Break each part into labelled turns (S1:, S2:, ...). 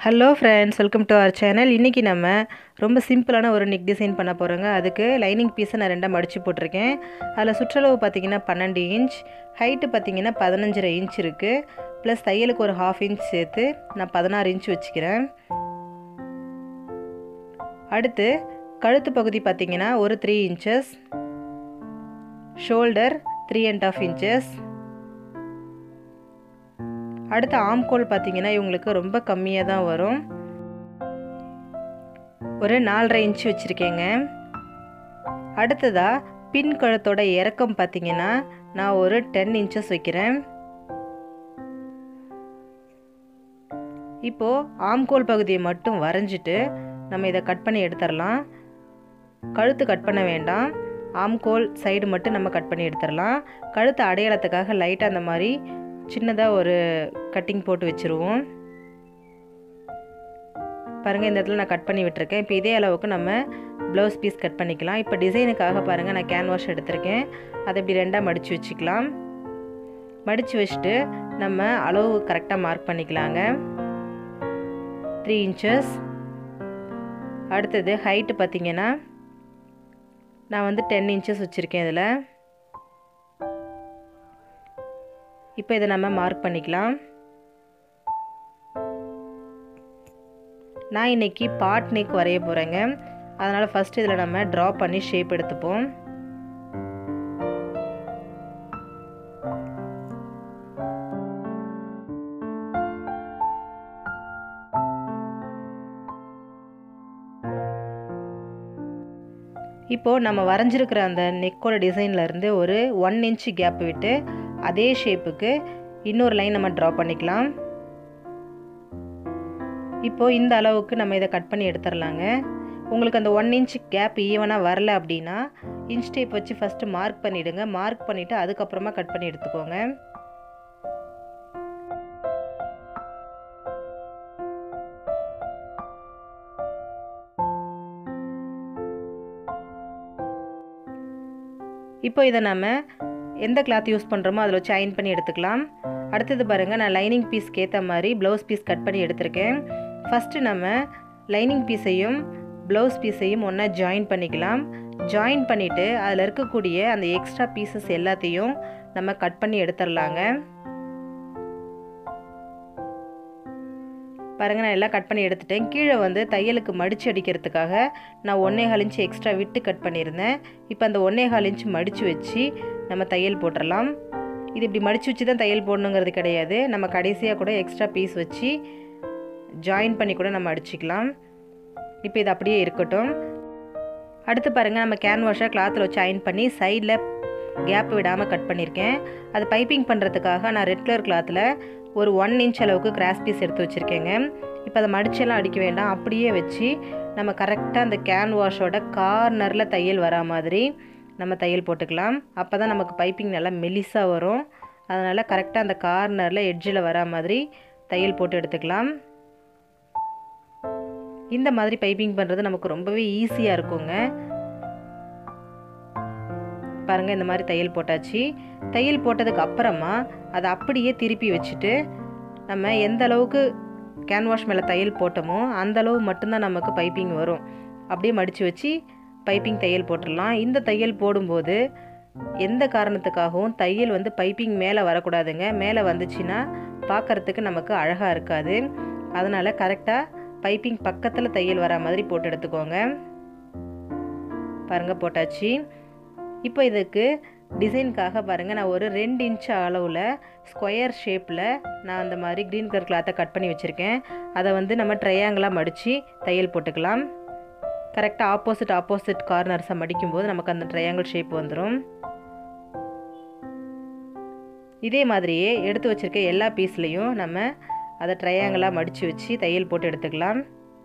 S1: hello friends welcome to our channel இன்றைக்கி நம்ம ரொம்ப சிம்பிளான ஒரு நெக் டிசைன் பண்ண போகிறோங்க அதுக்கு லைனிங் பீஸை நான் ரெண்டாக மடித்து போட்டிருக்கேன் அதில் சுற்றளவு பார்த்திங்கன்னா பன்னெண்டு இன்ச் ஹைட்டு பார்த்திங்கன்னா பதினஞ்சரை இன்ச் இருக்குது ப்ளஸ் தையலுக்கு ஒரு ஹாஃப் இன்ச் சேர்த்து நான் பதினாறு இன்ச் வச்சுக்கிறேன் அடுத்து கழுத்து பகுதி பார்த்திங்கன்னா ஒரு three inches shoulder three and half inches அடுத்த ஆம்கோல் பார்த்தீங்கன்னா இவங்களுக்கு ரொம்ப கம்மியாக தான் வரும் ஒரு நாலரை இன்ச்சு வச்சுருக்கேங்க அடுத்ததாக பின் கழுத்தோட இறக்கம் பார்த்தீங்கன்னா நான் ஒரு டென் இன்ச்சஸ் வைக்கிறேன் இப்போது ஆம்கோல் பகுதியை மட்டும் வரைஞ்சிட்டு நம்ம இதை கட் பண்ணி எடுத்துடலாம் கழுத்து கட் பண்ண வேண்டாம் ஆம்கோல் சைடு மட்டும் நம்ம கட் பண்ணி எடுத்துடலாம் கழுத்து அடையாளத்துக்காக லைட்டாக அந்த மாதிரி சின்னதாக ஒரு கட்டிங் போட்டு வச்சுருவோம் பாருங்கள் இந்த இடத்துல நான் கட் பண்ணி விட்டுருக்கேன் இப்போ இதே அளவுக்கு நம்ம ப்ளவுஸ் பீஸ் கட் பண்ணிக்கலாம் இப்போ டிசைனுக்காக பாருங்கள் நான் கேன்வாஷ் எடுத்திருக்கேன் அதை இப்படி ரெண்டாக மடித்து வச்சுக்கலாம் மடித்து வச்சுட்டு நம்ம அளவு கரெக்டாக மார்க் பண்ணிக்கலாங்க த்ரீ இன்ச்சஸ் அடுத்தது ஹைட்டு பார்த்திங்கன்னா நான் வந்து டென் இன்ச்சஸ் வச்சுருக்கேன் இதில் இப்போ இதை நம்ம மார்க் பண்ணிக்கலாம் நான் இன்றைக்கி பாட் நெக் வரைய போகிறேங்க அதனால் ஃபஸ்ட் இதில் நம்ம ட்ரா பண்ணி ஷேப் எடுத்துப்போம் இப்போது நம்ம வரைஞ்சிருக்கிற அந்த நெக்கோட டிசைன்லேருந்து ஒரு ஒன் இன்ச்சு கேப் விட்டு அதே ஷேப்புக்கு இன்னொரு லைன் நம்ம ட்ரா பண்ணிக்கலாம் இப்போது இந்த அளவுக்கு நம்ம இதை கட் பண்ணி எடுத்துடலாங்க உங்களுக்கு அந்த ஒன் இன்ச் கேப் ஈவனாக வரல அப்படின்னா இன்ச் டேப் வச்சு ஃபஸ்ட்டு மார்க் பண்ணிவிடுங்க மார்க் பண்ணிவிட்டு அதுக்கப்புறமா கட் பண்ணி எடுத்துக்கோங்க இப்போ இதை நம்ம எந்த கிளாத் யூஸ் பண்ணுறோமோ அதில் வச்சு அயன் பண்ணி எடுத்துக்கலாம் அடுத்தது பாருங்கள் நான் லைனிங் பீஸ்க்கு ஏற்ற மாதிரி ப்ளவுஸ் பீஸ் கட் பண்ணி எடுத்திருக்கேன் ஃபஸ்ட்டு நம்ம லைனிங் பீஸையும் ப்ளவுஸ் பீஸையும் ஒன்றா ஜாயின் பண்ணிக்கலாம் ஜாயின் பண்ணிவிட்டு அதில் இருக்கக்கூடிய அந்த எக்ஸ்ட்ரா பீசஸ் எல்லாத்தையும் நம்ம கட் பண்ணி எடுத்துடலாங்க பாருங்கள் நான் எல்லாம் கட் பண்ணி எடுத்துட்டேன் கீழே வந்து தையலுக்கு மடித்து அடிக்கிறதுக்காக நான் ஒன்றே கால் இன்ச்சு எக்ஸ்ட்ரா விட்டு கட் பண்ணியிருந்தேன் இப்போ அந்த ஒன்றே கால் இன்ச்சு மடித்து வச்சு நம்ம தையல் போட்டுடலாம் இது இப்படி மடித்து வச்சு தான் தையல் போடணுங்கிறது கிடையாது நம்ம கடைசியாக கூட எக்ஸ்ட்ரா பீஸ் வச்சு ஜாயின் பண்ணி கூட நம்ம அடிச்சுக்கலாம் இப்போ இது அப்படியே இருக்கட்டும் அடுத்து பாருங்கள் நம்ம கேன்வாஷை கிளாத்தில் வச்சு அயன் பண்ணி சைடில் கேப் விடாமல் கட் பண்ணியிருக்கேன் அது பைப்பிங் பண்ணுறதுக்காக நான் ரெட் கலர் கிளாத்தில் ஒரு ஒன் இன்ச் அளவுக்கு கிராஸ் பீஸ் எடுத்து வச்சுருக்கேங்க இப்போ அதை மடிச்செல்லாம் அடிக்க வேண்டாம் அப்படியே வச்சு நம்ம கரெக்டாக அந்த கேன்வாஷோட கார்னரில் தையல் வரா மாதிரி நம்ம தையல் போட்டுக்கலாம் அப்போ தான் நமக்கு பைப்பிங் நல்லா மெலிசாக வரும் அதனால் கரெக்டாக அந்த கார்னரில் எட்ஜில் வரா மாதிரி தையல் போட்டு எடுத்துக்கலாம் இந்த மாதிரி பைப்பிங் பண்ணுறது நமக்கு ரொம்பவே ஈஸியாக இருக்குங்க பாருங்கள் இந்த மாதிரி தையல் போட்டாச்சு தையல் போட்டதுக்கு அப்புறமா அதை அப்படியே திருப்பி வச்சுட்டு நம்ம எந்த அளவுக்கு கேன்வாஷ் மேலே தையல் போட்டோமோ அந்த அளவு மட்டும்தான் நமக்கு பைப்பிங் வரும் அப்படியே மடித்து வச்சு பைப்பிங் தையல் போட்டுடலாம் இந்த தையல் போடும்போது எந்த காரணத்துக்காகவும் தையல் வந்து பைப்பிங் மேலே வரக்கூடாதுங்க மேலே வந்துச்சுன்னா பார்க்குறதுக்கு நமக்கு அழகாக இருக்காது அதனால் கரெக்டாக பைப்பிங் பக்கத்தில் தையல் வர மாதிரி போட்டு எடுத்துக்கோங்க பாருங்கள் போட்டாச்சு இப்போ இதுக்கு டிசைனுக்காக பாருங்கள் நான் ஒரு ரெண்டு இன்ச் அளவில் ஸ்கொயர் ஷேப்பில் நான் அந்த மாதிரி க்ரீன் கலர் கிளாத்தை கட் பண்ணி வச்சுருக்கேன் அதை வந்து நம்ம ட்ரையாங்கிளாக மடித்து தையல் போட்டுக்கலாம் கரெக்டாக ஆப்போசிட் ஆப்போசிட் கார்னர்ஸை மடிக்கும்போது நமக்கு அந்த ட்ரையாங்கிள் ஷேப் வந்துடும் இதே மாதிரியே எடுத்து வச்சுருக்க எல்லா பீஸ்லேயும் நம்ம அதை ட்ரையாங்கிளாக மடித்து வச்சு தையல் போட்டு எடுத்துக்கலாம்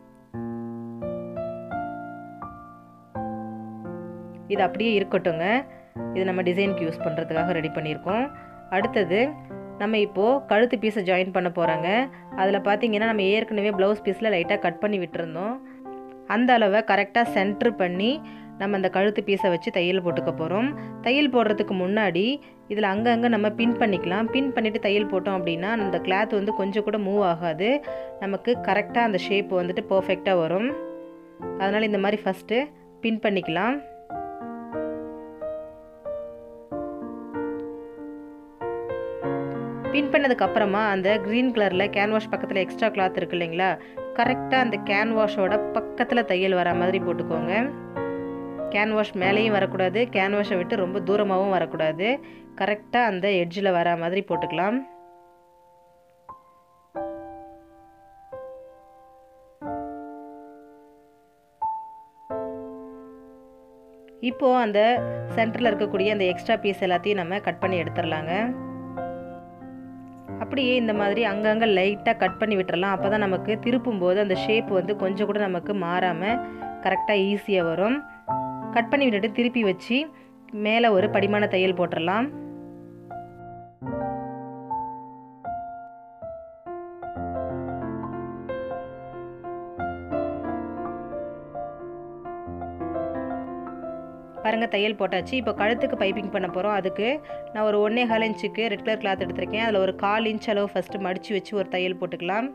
S1: இது அப்படியே இருக்கட்டுங்க இது நம்ம டிசைனுக்கு யூஸ் பண்ணுறதுக்காக ரெடி பண்ணியிருக்கோம் அடுத்தது நம்ம இப்போது கழுத்து பீஸை ஜாயின் பண்ண போகிறாங்க அதில் பார்த்தீங்கன்னா நம்ம ஏற்கனவே ப்ளவுஸ் பீஸில் லைட்டாக கட் பண்ணி விட்டுருந்தோம் அந்த அளவை கரெக்டாக சென்ட்ரு பண்ணி நம்ம அந்த கழுத்து பீஸை வச்சு தையல் போட்டுக்க போகிறோம் தையல் போடுறதுக்கு முன்னாடி இதில் அங்கங்கே நம்ம பின் பண்ணிக்கலாம் பின் பண்ணிவிட்டு தையல் போட்டோம் அப்படின்னா அந்த கிளாத் வந்து கொஞ்சம் கூட மூவ் ஆகாது நமக்கு கரெக்டாக அந்த ஷேப் வந்துட்டு பர்ஃபெக்டாக வரும் அதனால் இந்த மாதிரி ஃபஸ்ட்டு பின் பண்ணிக்கலாம் பின் பண்ணதுக்கு அப்புறமா அந்த க்ரீன் கலரில் கேன்வாஷ் பக்கத்தில் எக்ஸ்ட்ரா கிளாத் இருக்கு இல்லைங்களா கரெக்டாக அந்த கேன்வாஷோட பக்கத்தில் தையல் வர மாதிரி போட்டுக்கோங்க கேன்வாஷ் மேலேயும் வரக்கூடாது கேன்வாஷை விட்டு ரொம்ப தூரமாகவும் வரக்கூடாது கரெக்டாக அந்த எட்ஜில் வர மாதிரி போட்டுக்கலாம் இப்போது அந்த சென்டரில் இருக்கக்கூடிய அந்த எக்ஸ்ட்ரா பீஸ் எல்லாத்தையும் நம்ம கட் பண்ணி எடுத்துடலாங்க அப்படியே இந்த மாதிரி அங்கங்கே லைட்டாக கட் பண்ணி விட்டுறலாம் அப்போ தான் நமக்கு திருப்பும் போது அந்த ஷேப் வந்து கொஞ்சம் கூட நமக்கு மாறாமல் கரெக்டாக ஈஸியாக வரும் கட் பண்ணி விட்டுட்டு திருப்பி வச்சு மேலே ஒரு படிமான தையல் போட்டுடலாம் பாருங்கள் தையல் போட்டாச்சு இப்போ கழுத்துக்கு பைப்பிங் பண்ண போகிறோம் அதுக்கு நான் ஒரு ஒன்றே கால் இன்ச்சுக்கு ரெட் கலர் கிளாத் எடுத்திருக்கேன் அதில் ஒரு கால் இன்ச் அளவு ஃபஸ்ட்டு மடித்து வச்சு ஒரு தையல் போட்டுக்கலாம்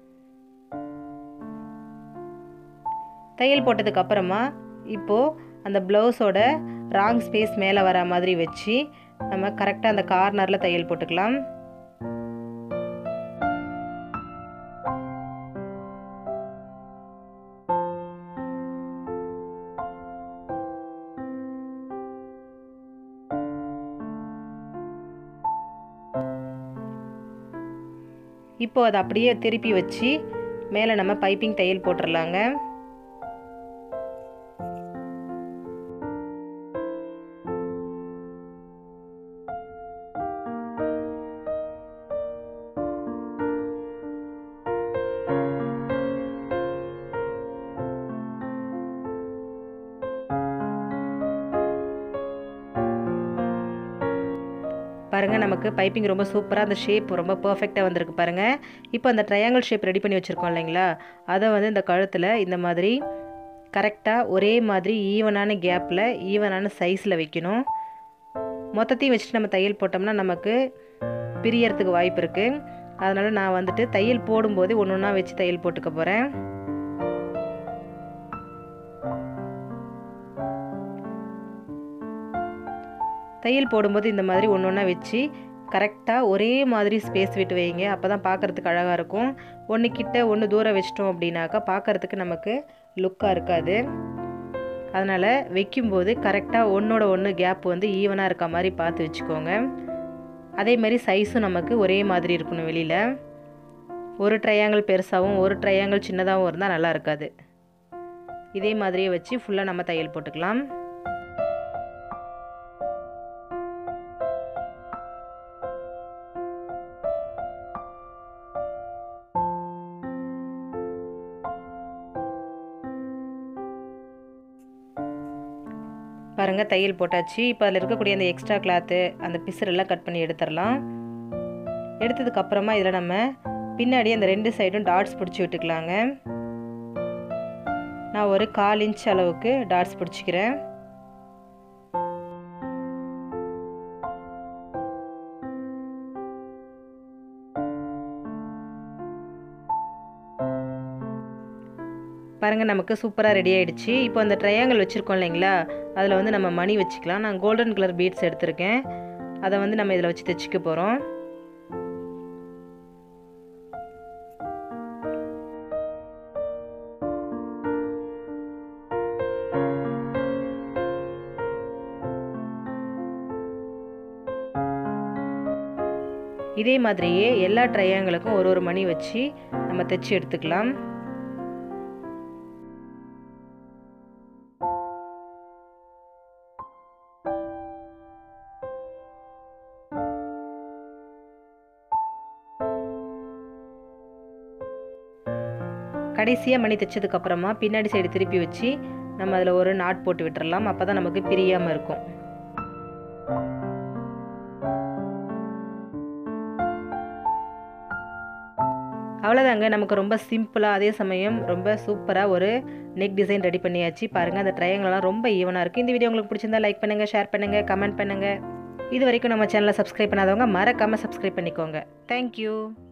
S1: தையல் போட்டதுக்கு அப்புறமா இப்போது அந்த ப்ளவுஸோட ராங் ஸ்பேஸ் மேலே வர மாதிரி வச்சு நம்ம கரெக்டாக அந்த கார்னரில் தையல் போட்டுக்கலாம் இப்போ அதை அப்படியே திருப்பி வச்சு மேலே நம்ம பைப்பிங் தையல் போட்டுடலாங்க பாருங்கள் நமக்கு பைப்பிங் ரொம்ப சூப்பராக அந்த ஷேப் ரொம்ப பர்ஃபெக்டாக வந்திருக்கு பாருங்கள் இப்போ அந்த ட்ரையாங்கிள் ஷேப் ரெடி பண்ணி வச்சுருக்கோம் இல்லைங்களா அதை வந்து இந்த கழுத்தில் இந்த மாதிரி கரெக்டாக ஒரே மாதிரி ஈவனான கேப்பில் ஈவனான சைஸில் வைக்கணும் மொத்தத்தையும் வச்சுட்டு நம்ம தையல் போட்டோம்னா நமக்கு பிரியறதுக்கு வாய்ப்பு இருக்குது அதனால் நான் வந்துட்டு தையல் போடும்போது ஒன்று ஒன்றா வச்சு தையல் போட்டுக்க போகிறேன் தையல் போடும்போது இந்த மாதிரி ஒன்று ஒன்றா வச்சு கரெக்டாக ஒரே மாதிரி ஸ்பேஸ் விட்டு வைங்க அப்போ தான் பார்க்குறதுக்கு அழகாக இருக்கும் ஒன்று கிட்ட ஒன்று தூரம் வச்சிட்டோம் அப்படின்னாக்கா பார்க்குறதுக்கு நமக்கு லுக்காக இருக்காது அதனால் வைக்கும்போது கரெக்டாக ஒன்றோட ஒன்று கேப் வந்து ஈவனாக இருக்க மாதிரி பார்த்து வச்சுக்கோங்க அதே மாதிரி சைஸும் நமக்கு ஒரே மாதிரி இருக்கணும் வெளியில் ஒரு ட்ரையாங்கிள் பெருசாகவும் ஒரு ட்ரையாங்கிள் சின்னதாகவும் இருந்தால் நல்லா இருக்காது இதே மாதிரியே வச்சு ஃபுல்லாக நம்ம தையல் போட்டுக்கலாம் பாருங்கள் தையல் போட்டாச்சு இப்போ அதில் இருக்கக்கூடிய அந்த எக்ஸ்ட்ரா கிளாத்து அந்த பிசுரெல்லாம் கட் பண்ணி எடுத்துடலாம் எடுத்ததுக்கு அப்புறமா இதில் நம்ம பின்னாடி அந்த ரெண்டு சைடும் டாட்ஸ் பிடிச்சி விட்டுக்கலாங்க நான் ஒரு கால் இன்ச் அளவுக்கு டாட்ஸ் பிடிச்சிக்கிறேன் பாருங்கள் நமக்கு சூப்பராக ரெடி ஆகிடுச்சு இப்போ அந்த ட்ரையாங்கிள் வச்சுருக்கோம் இல்லைங்களா அதில் வந்து நம்ம மணி வச்சுக்கலாம் நான் கோல்டன் கலர் பீட்ஸ் எடுத்திருக்கேன் அதை வந்து நம்ம இதில் வச்சு தைச்சிக்க போகிறோம் இதே மாதிரியே எல்லா ட்ரையாங்களுக்கும் ஒரு ஒரு மணி வச்சு நம்ம தைச்சி எடுத்துக்கலாம் கடைசியாக மணி தைச்சதுக்கப்புறமா பின்னாடி சைடு திருப்பி வச்சு நம்ம அதில் ஒரு நாட் போட்டு விட்டுறலாம் அப்போ தான் நமக்கு பிரியாமல் இருக்கும் அவ்வளோதாங்க நமக்கு ரொம்ப சிம்பிளாக அதே சமயம் ரொம்ப சூப்பராக ஒரு நெக் டிசைன் ரெடி பண்ணியாச்சு பாருங்கள் அந்த ட்ரையாங்கிள்லாம் ரொம்ப ஈவனாக இருக்குது இந்த வீடியோ உங்களுக்கு பிடிச்சிருந்தா லைக் பண்ணுங்கள் ஷேர் பண்ணுங்கள் கமெண்ட் பண்ணுங்கள் இது வரைக்கும் நம்ம சேனலை சப்ஸ்கிரைப் பண்ணாதவங்க மறக்காமல் சப்ஸ்கிரைப் பண்ணிக்கோங்க தேங்க்யூ